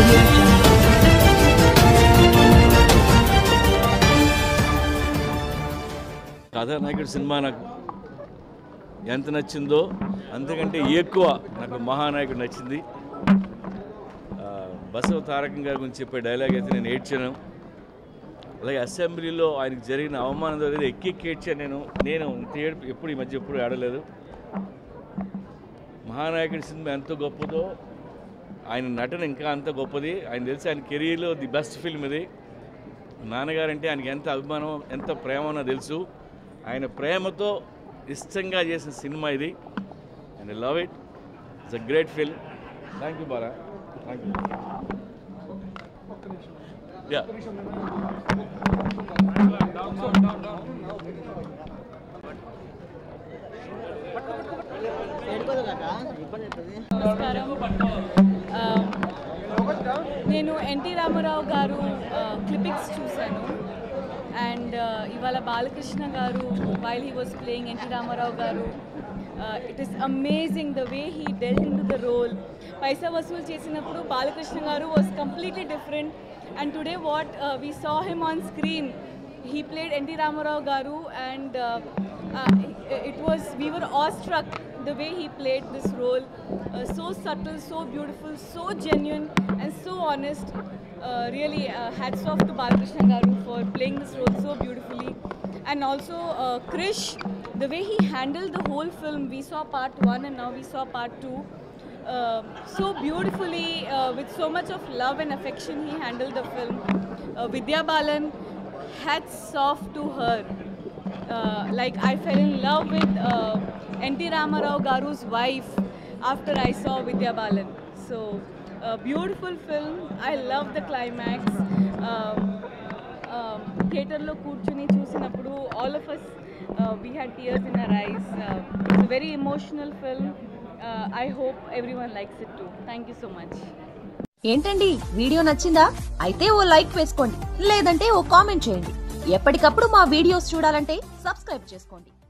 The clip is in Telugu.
audio jungle. కథానాయకుడు సినిమా నాకు ఎంత నచ్చిందో అంతకంటే ఎక్కువ నాకు మహానాయకుడు నచ్చింది ఆ, బసవ తారకం గారి గురించి చెప్పే డైలాగ్ అయితే నేను ఏడ్చాను అలాగే అసెంబ్లీలో ఆయనకు జరిగిన అవమానం దగ్గర ఎక్కి ఎక్కి ఏడ్చాను నేను నేను ఇంత ఏడుపు ఎప్పుడు ఈ మధ్య ఎప్పుడు ఆడలేదు మహానాయకుడి సినిమా ఎంత గొప్పదో ఆయన నటన ఇంకా అంత గొప్పది ఆయన తెలిసి ఆయన కెరీర్లో ది బెస్ట్ ఫిల్మ్ ఇది నాన్నగారంటే ఆయనకి ఎంత అభిమానం ఎంత ప్రేమ ఉన్నో తెలుసు ఆయన ప్రేమతో ఇష్టంగా చేసిన సినిమా ఇది and love it it's a great film thank you బారా థ్యాంక్ యూ యా నమస్కారం ఆ, నేను ఎన్టీ రామారావు గారు క్లిపిక్స్ చూశాను అండ్ ఇవాళ Balakrishna garu while he was playing NT Ramarao garu it is amazing the way he dealt in to the role Paisa Vasool చేసినప్పుడు Balakrishna garu was completely different and today what we saw him on screen he played N.T. Ramarao Garu and uh, uh, it was we were awestruck the way he played this role uh, so subtle so beautiful so genuine and so honest uh, really uh, hats off to Balakrishna Garu for playing this role so beautifully and also uh, Krish the way he handled the whole film we saw part 1 and now we saw part 2 uh, so beautifully uh, with so much of love and affection he handled the film uh, Vidya Balan hats off to her. Uh, like I fell in love with uh, N.T. Ramarao Garu's wife after I saw Vidya Balan. So, a beautiful film. I love the climax. Um, um, థియేటర్లో కూర్చుని చూసినప్పుడు all of us we had tears in our eyes it's very emotional film I hope everyone likes it too thank you so much ఏంటండి వీడియో నచ్చిందా అయితే ఓ లైక్ వేసుకోండి లేదంటే ఓ కామెంట్ చేయండి ఎప్పటికప్పుడు మా వీడియోస్ చూడాలంటే సబ్స్క్రైబ్ చేసుకోండి